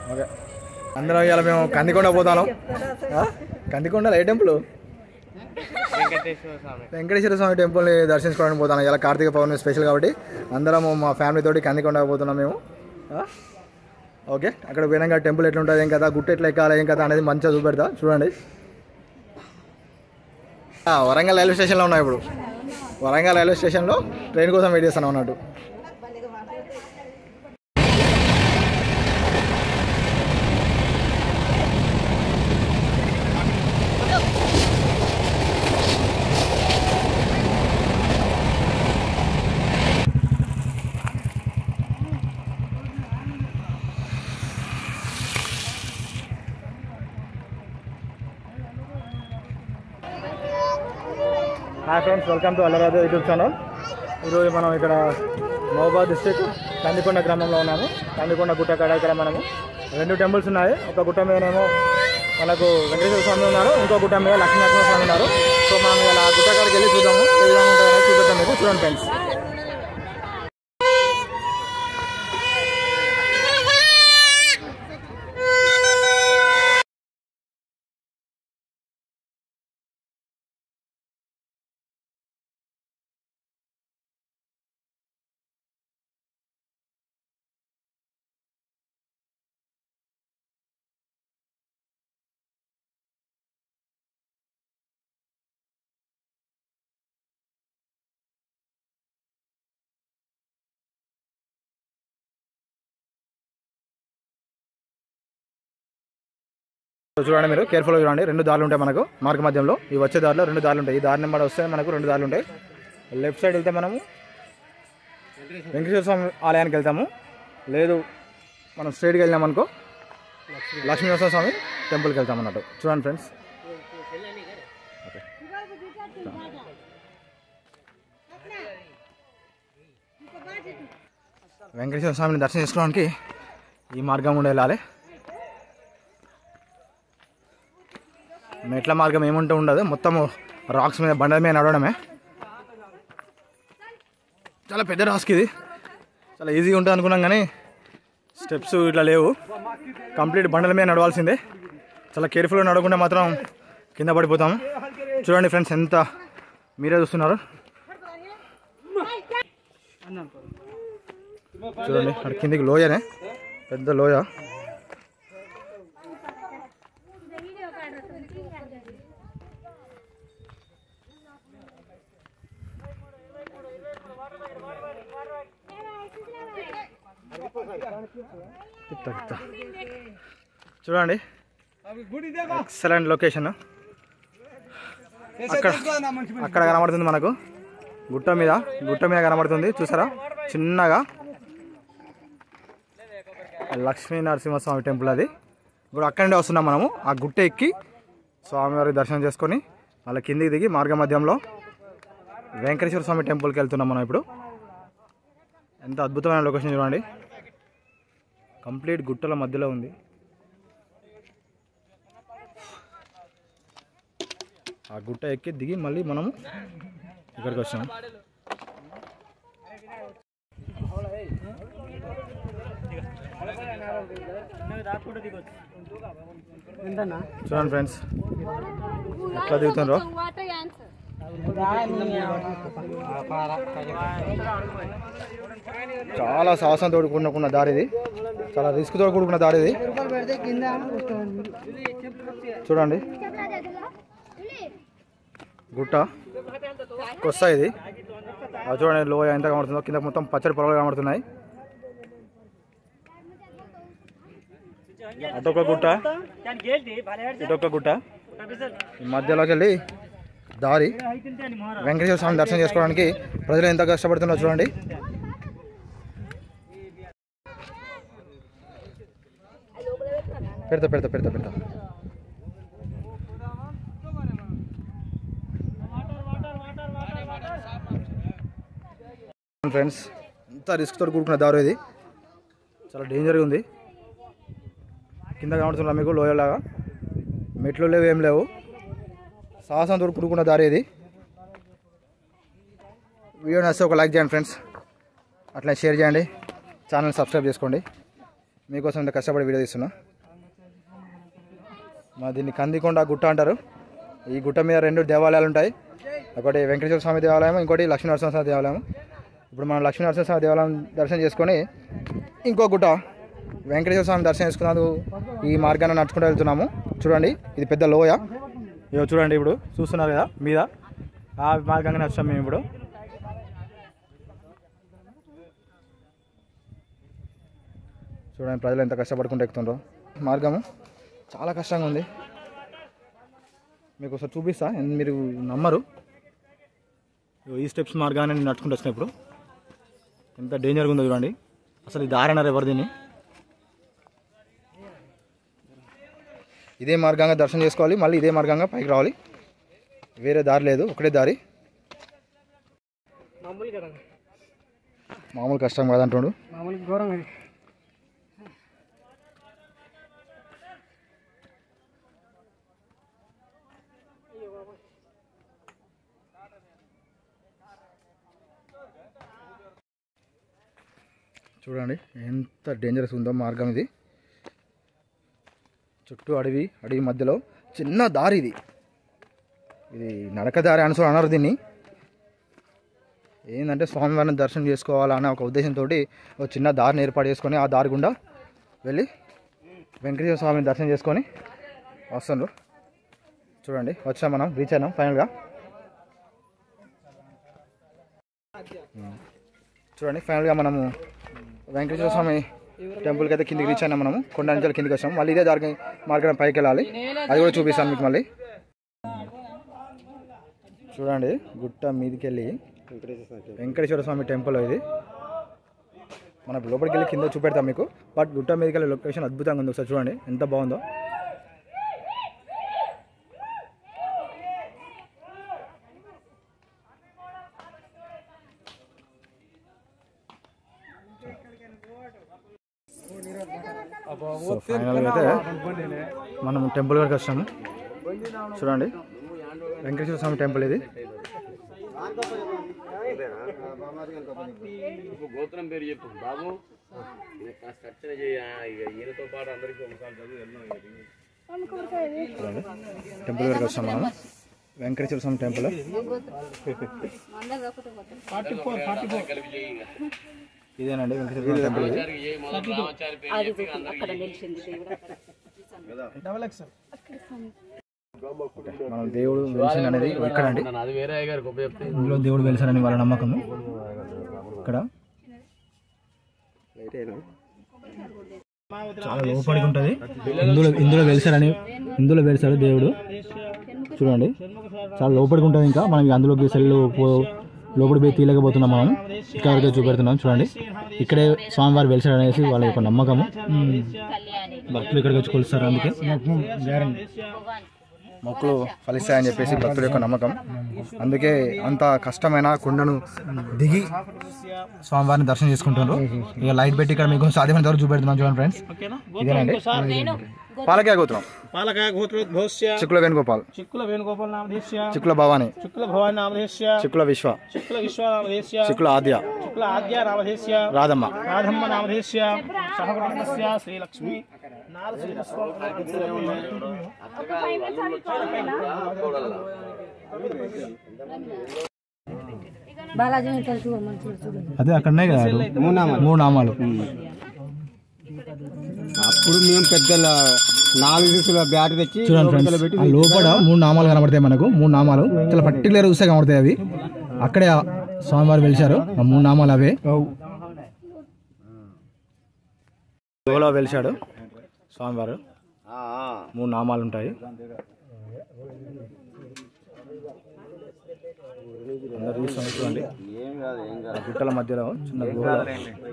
Okay అందరం ఇవాళ మేము కందికొండ పోతాను ఆ? కందికొండలో ఏ టెంపుల్ వెంకటేశ్వర స్వామి టెంపుల్ని దర్శించుకోవడానికి పోతాను ఇలా కార్తీక పౌర్ణమి స్పెషల్ కాబట్టి అందరం మా ఫ్యామిలీ తోటి కందికొండ పోతున్నాం మేము ఆ? ఓకే అక్కడ పోయినాక టెంపుల్ ఎట్లుంటుంది ఏం కదా గుట్ట ఎట్లా ఎక్కాలి ఏం కదా అనేది మంచిగా చూపెడతా చూడండి ఆ, వరంగల్ రైల్వే స్టేషన్లో ఉన్నాం ఇప్పుడు వరంగల్ రైల్వే స్టేషన్లో ట్రైన్ కోసం వెయిట్ చేస్తాను అన్నట్టు hi friends welcome to Allaraju YouTube channel ఈరోజు మనం ఇక్కడ మహబాద్ డిస్ట్రిక్ట్ కందికొండ గ్రామంలో ఉన్నాము కందికొండ గుట్ట కాడ ఇక్కడ మనము రెండు టెంపుల్స్ ఉన్నాయి ఒక గుట్ట మీదనేమో మనకు వెంకటేశ్వర స్వామి ఉన్నారు ఇంకో గుట్ట మీద లక్ష్మీనరసింహ స్వామి ఉన్నారు సో మనం ఇలా గుట్ట కాడికి వెళ్ళి చూద్దాము ఏ విధంగా ఉంటుందో చూపిద్దాం మీకు చూడండి ఫ్రెండ్స్ సో చూడండి మీరు కేర్ఫుల్గా చూడండి రెండు దారులు ఉంటాయి మనకు మార్గ మధ్యంలో ఈ వచ్చే దారిలో రెండు దారులు ఉంటాయి ఈ దారి నెంబర్ వస్తే మనకు రెండు దారులు ఉంటాయి లెఫ్ట్ సైడ్ వెళ్తే మనము వెంకటేశ్వర స్వామి ఆలయానికి వెళ్తాము లేదు మనం స్ట్రైట్గా వెళ్ళాం అనుకో లక్ష్మీనరసింహ స్వామి టెంపుల్కి వెళ్తాం అన్నట్టు చూడండి ఫ్రెండ్స్ వెంకటేశ్వర స్వామిని దర్శనం చేసుకోవడానికి ఈ మార్గం గుండా వెళ్ళాలి మెట్ల మార్గం ఏముంటూ ఉండదు మొత్తం రాక్స్ మీద బండల మీద నడవడమే చాలా పెద్ద రాస్క్ ఇది చాలా ఈజీగా ఉంటుంది అనుకున్నాం కానీ స్టెప్స్ ఇట్లా లేవు కంప్లీట్ బండల మీద నడవాల్సిందే చాలా కేర్ఫుల్గా నడవకుండా మాత్రం కింద పడిపోతాము చూడండి ఫ్రెండ్స్ ఎంత మీరే చూస్తున్నారు చూడండి అక్కడ కిందికి లోయనే పెద్ద లోయ తిత్తా, తిత్తా. చూడండి ఎక్సలెంట్ లొకేషన్ అక్కడ అక్కడ కనబడుతుంది మనకు గుట్ట మీద గుట్ట మీద కనబడుతుంది చూసారా చిన్నగా లక్ష్మీ నరసింహస్వామి టెంపుల్ అది ఇప్పుడు అక్కడి నుండి వస్తున్నాం మనము ఆ గుట్ట ఎక్కి స్వామివారి దర్శనం చేసుకొని మళ్ళీ కిందికి దిగి మార్గ మధ్యంలో వెంకటేశ్వర స్వామి టెంపుల్కి వెళ్తున్నాం మనం ఇప్పుడు ఎంత అద్భుతమైన లొకేషన్ చూడండి కంప్లీట్ గుట్టల మధ్యలో ఉంది ఆ గుట్ట ఎక్కి దిగి మళ్ళీ మనము ఇక్కడికి వచ్చాము చూడండి ఫ్రెండ్స్ ఎట్లా దిగుతుండ్రో What I answer? చాలా సాహసంతో కూడుకున్న దారి ఇది చాలా రిస్క్తో కూడుకున్న దారి ఇది చూడండి గుట్ట కొస్స ఇది అది చూడండి లోయ ఎంత కనబడుతుందో కింద మొత్తం పచ్చడి పొలాలు కనబడుతున్నాయి అటొక గుట్ట ఇటొక గుట్ట ఈ మధ్యలోకి వెళ్ళి దారి వెంకటేశ్వర స్వామి దర్శనం చేసుకోవడానికి ప్రజలు ఎంత కష్టపడుతున్నారో చూడండి పెడతా పెడతా పెడతా పెడతా ఫ్రెండ్స్ ఎంత రిస్క్తో కూడుకున్న దారు ఇది చాలా డేంజర్గా ఉంది కింద కనబడుతున్నా మీకు లోయలాగా మెట్లు లేవు ఏం లేవు సాహసంతో కూడుకున్న దారి ఇది వీడియో నచ్చితే ఒక లైక్ చేయండి ఫ్రెండ్స్ అట్లా షేర్ చేయండి ఛానల్ సబ్స్క్రైబ్ చేసుకోండి మీకోసం ఇంత కష్టపడి వీడియో తీస్తున్నా మా దీన్ని కందికొండ గుట్ట అంటారు ఈ గుట్ట మీద రెండు దేవాలయాలు ఉంటాయి ఒకటి వెంకటేశ్వర స్వామి దేవాలయం ఇంకోటి లక్ష్మీనరసింహ స్వామి దేవాలయం ఇప్పుడు మనం లక్ష్మీనరసింహ స్వామి దేవాలయం దర్శనం చేసుకొని ఇంకో గుట్ట వెంకటేశ్వర స్వామి దర్శనం చేసుకున్నందుకు ఈ మార్గాన్ని నడుచుకుంటూ వెళ్తున్నాము చూడండి ఇది పెద్ద లోయ ఇగో చూడండి ఇప్పుడు చూస్తున్నారు కదా మీద ఆ మార్గంగా నడుస్తాం మేము ఇప్పుడు చూడండి ప్రజలు ఎంత కష్టపడుకుంటూ ఎక్కుతుండ్రో మార్గము చాలా కష్టంగా ఉంది మీకు ఒకసారి చూపిస్తా ఎన్- మీరు నమ్మరు ఇగో ఈ స్టెప్స్ మార్గాన్ని నేను నడుచుకుంటూ వచ్చిన ఇప్పుడు ఎంత డేంజర్గా ఉందో చూడండి అసలు ఈ దారి అన్నారు ఎవరు దీన్ని ఇదే మార్గంగా దర్శనం చేసుకోవాలి మళ్ళీ ఇదే మార్గంగా పైకి రావాలి వేరే దారి లేదు ఒకటే దారి మామూలు కదా మామూలు కష్టం కాదంటుండు మామూలు ఘోరంగా ఇది. చూడండి ఎంత డేంజరస్ ఉందో మార్గం ఇది చుట్టూ అడవి అడవి మధ్యలో చిన్న దారి ఇది ఇది నడక దారి అనుసరి అన్నారు దీన్ని ఏంటంటే స్వామివారిని దర్శనం చేసుకోవాలన్న ఒక ఉద్దేశంతో ఒక చిన్న దారిని ఏర్పాటు చేసుకొని ఆ దారి గుండా వెళ్ళి వెంకటేశ్వర స్వామిని దర్శనం చేసుకొని వస్తుండ్రు చూడండి వచ్చాం మనం రీచ్ అయినాం ఫైనల్గా ఉమ్. చూడండి ఫైనల్గా మనము వెంకటేశ్వర స్వామి టెంపుల్కి అయితే కిందికి రీచ్ అయినా మనము కొండ నుంచి కిందికి వచ్చాము మళ్ళీ ఇదే దారి మార్గం పైకి వెళ్ళాలి అది కూడా చూపిస్తాను మీకు మళ్ళీ చూడండి గుట్ట మీదకి వెళ్ళి వెంకటేశ్వర స్వామి టెంపుల్ ఇది మనం లోపలికి వెళ్ళి కింద చూపెడతాం మీకు బట్ గుట్ట మీదకి వెళ్ళే లొకేషన్ అద్భుతంగా ఉంది ఒకసారి చూడండి ఎంత బాగుందో సో ఫైనల్గా అయితే మనం టెంపుల్ వరకు వచ్చాము చూడండి వెంకటేశ్వర స్వామి టెంపుల్ ఇది గోత్రం పేరు చెప్పు బాబు చర్చన చేయ ఇక ఈయనతో పాటు అందరికీ ఒకసారి చదివి వెళ్ళాం చూడండి టెంపుల్ వరకు వచ్చాము మనం వెంకటేశ్వర స్వామి టెంపుల్ కలిపి చేయి ఇక. ఇదేనండి వెంకటేశ్వర స్వామి టెంపుల్ ఇది ఏ మొదటి రామాచారి పేరు చెప్పి అందరికీ మనం దేవుడు వెలిసిన అనేది ఇక్కడండి ఉన్నాను. అది వేరే అయ్య గారు గొప్ప చెప్తే ఇందులో దేవుడు వెలిసారని వాళ్ళ నమ్మకము ఇక్కడ చాలా లోపలికి ఉంటుంది ఇందులో ఇందులో వెలిసారని ఇందులో వెలిసాడు దేవుడు చూడండి చాలా లోపలికి ఉంటుంది ఇంకా మనం అందులోకి సెల్లు లోపలికి పోయి తీయలేకపోతున్నాం మనం ఇక్కడ వరకు చూపెడుతున్నాం చూడండి ఇక్కడే స్వామివారు వెలిసాడు అనేసి వాళ్ళ యొక్క నమ్మకము భక్తులు ఇక్కడికి వచ్చి కొలుస్తారు అందుకే మొక్కులు ఫలిస్తాయని చెప్పేసి భక్తుల యొక్క నమ్మకం అందుకే అంత కష్టమైన కొండను దిగి స్వామివారిని దర్శనం చేసుకుంటున్నారు ఇక లైట్ పెట్టి ఇక్కడ మీకు సాధ్యమైన వరకు చూపెడుతున్నాం చూడండి ఫ్రెండ్స్ ఇదేనండి పాలకాయ గోత్రం పాలకాయ గోత్రోద్భవస్య చిక్కుల వేణుగోపాల్ చిక్కుల వేణుగోపాల నామధేశ్య చిక్కుల భవాని చిక్కుల భవాని నామధేశ్య చిక్కుల విశ్వ చిక్కుల విశ్వ నామధేశ్య చిక్కుల ఆద్య చిక్కుల ఆద్య నామధేశ్య రాధమ్మ రాధమ్మ నామధేశ్య సహకుటుంబస్య శ్రీలక్ష్మి బాలాజీ తెలుసు మంచిగా చూడండి అదే అక్కడనే కదా మూడు నామాలు మూడు నామాలు అప్పుడు మేము పెద్ద నాలుగు దిశల బ్యాట్ తెచ్చి చూడండి ఫ్రెండ్స్ ఆ లోపల మూడు నామాలు కనబడతాయి మనకు మూడు నామాలు చాలా పర్టికులర్ చూస్తే కనబడతాయి అవి అక్కడే ఆ స్వామివారు వెలిశారు ఆ మూడు నామాలు అవే గుహలో వెలిశాడు స్వామివారు మూడు నామాలు ఉంటాయి అందరు చూస్తాం చూడండి ఆ గుట్టల మధ్యలో చిన్న గుహలో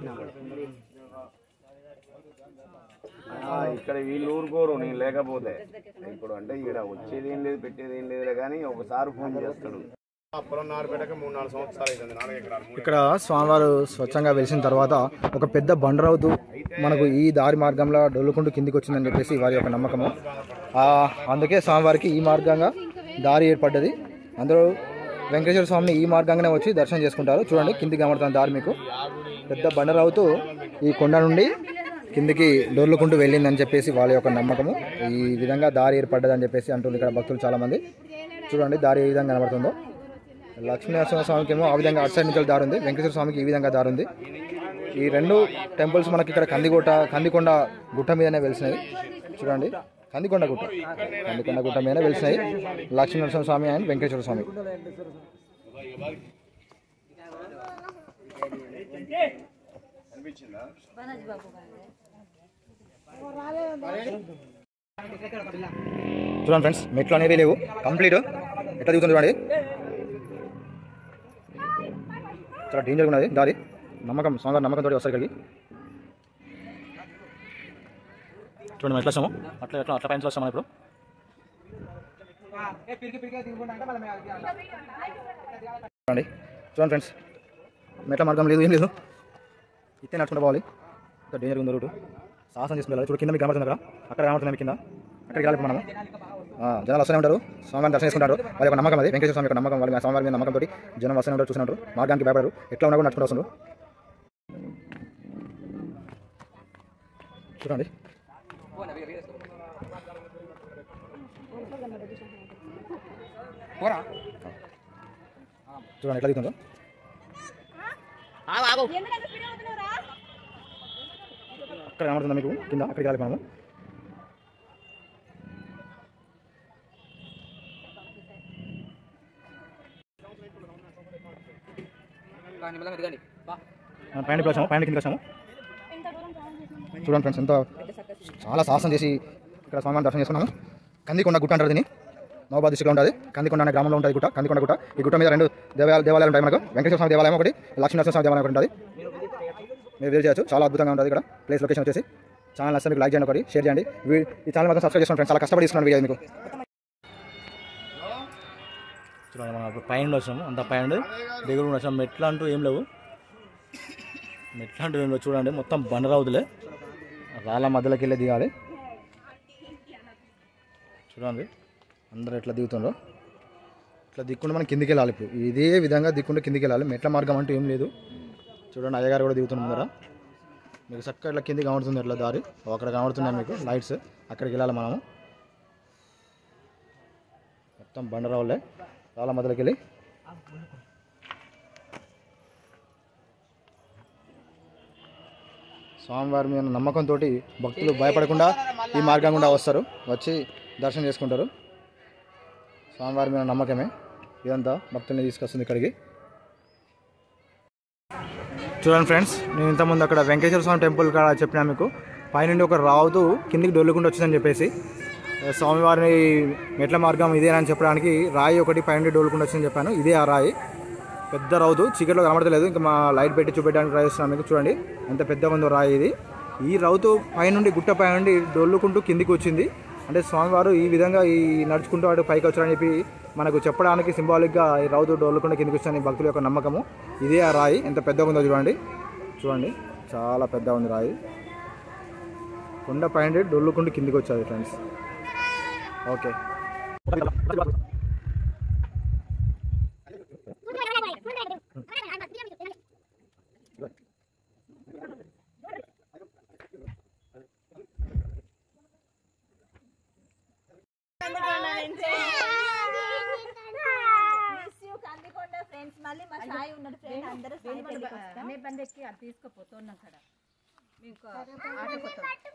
ఆ, ఇక్కడ వీళ్ళు ఊరుకోరు నేను లేకపోతే ఇప్పుడు అంటే ఇక్కడ వచ్చేది ఏం లేదు పెట్టేది ఏం లేదు కానీ ఒకసారి ఫోన్ చేస్తాడు పొలం నారు పెట్టక మూడు నాలుగు సంవత్సరాలు అవుతుంది నాలుగు ఎకరాలు ఇక్కడ స్వామివారు స్వచ్ఛంగా వెలిసిన తర్వాత ఒక పెద్ద బండరవుతూ మనకు ఈ దారి మార్గంలో డొల్లుకుంటూ కిందికి వచ్చిందని చెప్పేసి వారి యొక్క నమ్మకము ఆ, అందుకే స్వామివారికి ఈ మార్గంగా దారి ఏర్పడ్డది అందరూ వెంకటేశ్వర స్వామిని ఈ మార్గంగానే వచ్చి దర్శనం చేసుకుంటారు చూడండి కిందికి కనబడుతున్న దారి మీకు పెద్ద బండరావుతూ ఈ కొండ నుండి కిందికి డొర్లుకుంటూ వెళ్ళిందని చెప్పేసి వాళ్ళ యొక్క నమ్మకము ఈ విధంగా దారి ఏర్పడ్డదని చెప్పేసి అంటుంది ఇక్కడ భక్తులు చాలామంది చూడండి దారి ఏ విధంగా కనబడుతుందో లక్ష్మీనరసింహ స్వామికి ఏమో ఆ విధంగా అటు సైడ్ నుంచి దారి ఉంది వెంకటేశ్వర స్వామికి ఈ విధంగా దారి ఉంది ఈ రెండు టెంపుల్స్ మనకి ఇక్కడ కందికోట కందికొండ గుట్ట మీదనే వెలిసినాయి చూడండి కందికొండ గుట్ట కందికొండ గుట్ట మీదనే వెలిసినాయి లక్ష్మీనరసింహ స్వామి అండ్ వెంకటేశ్వర స్వామి చూడండి ఫ్రెండ్స్ మెట్లు అనేవి లేవు కంప్లీట్ ఎట్లా దిగుతుంది చూడండి చాలా డేంజర్గా ఉన్నది దారి నమ్మకం స్వామి నమ్మకంతో వస్తారు ఇక్కడికి చూడండి మనం ఎట్లా వస్తాము అట్లా ఎట్లా అట్లా పైన వస్తాం మనం ఇప్పుడు చూడండి చూడండి ఫ్రెండ్స్ మెట్ల మార్గం లేదు ఏం లేదు ఇట్టే నడుచుకుంటూ పోవాలి ఇంత డేంజర్ ఉంది రూటు సాహసం చేసుకుని వెళ్ళాలి చూడు కింద మీకు కనబడుతుంది అక్కడ అక్కడ కనబడుతుంది మీకు కింద అక్కడికి వెళ్ళాలి ఇప్పుడు మనము ఆ, జనాలు వస్తూనే ఉంటారు స్వామివారిని దర్శనం చేసుకుంటారు వాళ్ళ యొక్క నమ్మకం అది వెంకటేశ్వర స్వామి యొక్క నమ్మకం వాళ్ళ స్వామివారి మీద నమ్మకంతో జనం వస్తూనే ఉంటారు చూస్తున్నారు మార్గానికి భయపడరు ఎట్లా ఉన్నా కూడా నడుచుకుంటూ వస్తున్నారు చూడండి చూడండి ఎట్లా దిగుతుందో అక్కడ కనబడుతుందా మీకు కింద అక్కడికి వెళ్ళాలి మనము మనం పైన వచ్చాము పైన కిందకి వచ్చాము చూడండి ఫ్రెండ్స్ ఎంత చాలా సాహసం చేసి ఇక్కడ స్వామివారిని దర్శనం చేసుకున్నాము కందికొండ గుట్ట అంటారు దీన్ని మహబాద్ డిస్ట్రిక్ట్లో ఉంటుంది కందికొండ అనే గ్రామంలో ఉంటుంది గుట్ట కందికొండ గుట్ట ఈ గుట్ట మీద రెండు దేవాలయాలు దేవాలయాలు ఉంటాయి మనకు వెంకటేశ్వర స్వామి దేవాలయం ఒకటి లక్ష్మీనరసింహ స్వామి దేవాలయం ఒకటి ఉంటుంది మీరు విజిట్ చేయొచ్చు చాలా అద్భుతంగా ఉంటుంది ఇక్కడ ప్లేస్ లొకేషన్ వచ్చేసి ఛానల్ నచ్చితే మీకు లైక్ చేయండి ఒకటి షేర్ చేయండి వీ- ఈ ఛానల్ మాత్రం సబ్స్క్రైబ్ చేసుకోండి ఫ్రెండ్స్ చాలా కష్టపడి ఇస్తున్నాను వీడియో మీకు చూడండి మనం అప్పుడు పైన వచ్చాము అంత పైన దిగుడు వచ్చాము మెట్లు అంటూ ఏం లేవు మెట్లు అంటూ ఏం లేవు చూడండి మొత్తం బండరావుతులే రాళ్ళ మధ్యలోకి వెళ్ళి దిగాలి చూడండి అందరూ ఎట్లా దిగుతుండ్రో ఇట్లా దిక్కుండా మనం కిందికి వెళ్ళాలి ఇప్పుడు ఇదే విధంగా దిక్కుండా కిందికి వెళ్ళాలి మెట్ల మార్గం అంటూ ఏం లేదు చూడండి అయ్యగారు కూడా దిగుతున్నారు ముందర మీకు చక్కగా ఇట్లా కిందికి కనబడుతుంది ఎట్లా దారి ఓ అక్కడ కనబడుతున్నాయి మీకు లైట్స్ అక్కడికి వెళ్ళాలి మనము మొత్తం బండరావులే రాళ్ళ మధ్యలోకి వెళ్ళి స్వామివారి మీద నమ్మకంతో భక్తులు భయపడకుండా ఈ మార్గం గుండా వస్తారు వచ్చి దర్శనం చేసుకుంటారు స్వామివారి మీద నమ్మకమే ఇదంతా భక్తుల్ని తీసుకొస్తుంది ఇక్కడికి చూడండి ఫ్రెండ్స్ నేను ఇంతకుముందు అక్కడ వెంకటేశ్వర స్వామి టెంపుల్ కాడ చెప్పినా మీకు పైనుండి ఒక రావుతూ కిందికి డొల్లుకుంటూ వచ్చిందని చెప్పేసి ఆ, స్వామివారిని మెట్ల మార్గం ఇదేనని చెప్పడానికి రాయి ఒకటి పైనుండి డొల్లుకుంటూ వచ్చిందని చెప్పాను ఇదే ఆ రాయి పెద్ద రౌతు చీకట్లో కనబడతలేదు ఇంకా మా లైట్ పెట్టి చూపెట్టడానికి ట్రై చేస్తున్నాను మీకు చూడండి ఎంత పెద్దగా ఉందో రాయి ఇది ఈ రౌతు పైనుండి గుట్ట పైనుండి డొల్లుకుంటూ కిందికి వచ్చింది అంటే స్వామివారు ఈ విధంగా ఈ నడుచుకుంటూ అటు పైకి వచ్చారని చెప్పి మనకు చెప్పడానికి సింబాలిక్గా ఈ రౌతు డొల్లుకుంటూ కిందికి వచ్చారని భక్తుల యొక్క నమ్మకము ఇదే ఆ రాయి ఎంత పెద్దగా ఉందో చూడండి చూడండి చాలా పెద్దగా ఉంది రాయి కొండ పైన డొల్లుకుంటూ కిందికి వచ్చాది ఫ్రెండ్స్ ఓకే కందికొండ ఫ్రెండ్స్ మళ్ళీ మా సాయి ఉన్నాడు ఫ్రెండ్ అందరూ సాయి పెళ్ళికి వస్తాం. బండి ఎక్కి అది తీసుకుపోతున్నాం అక్కడ మీకు ఆటో కొత్త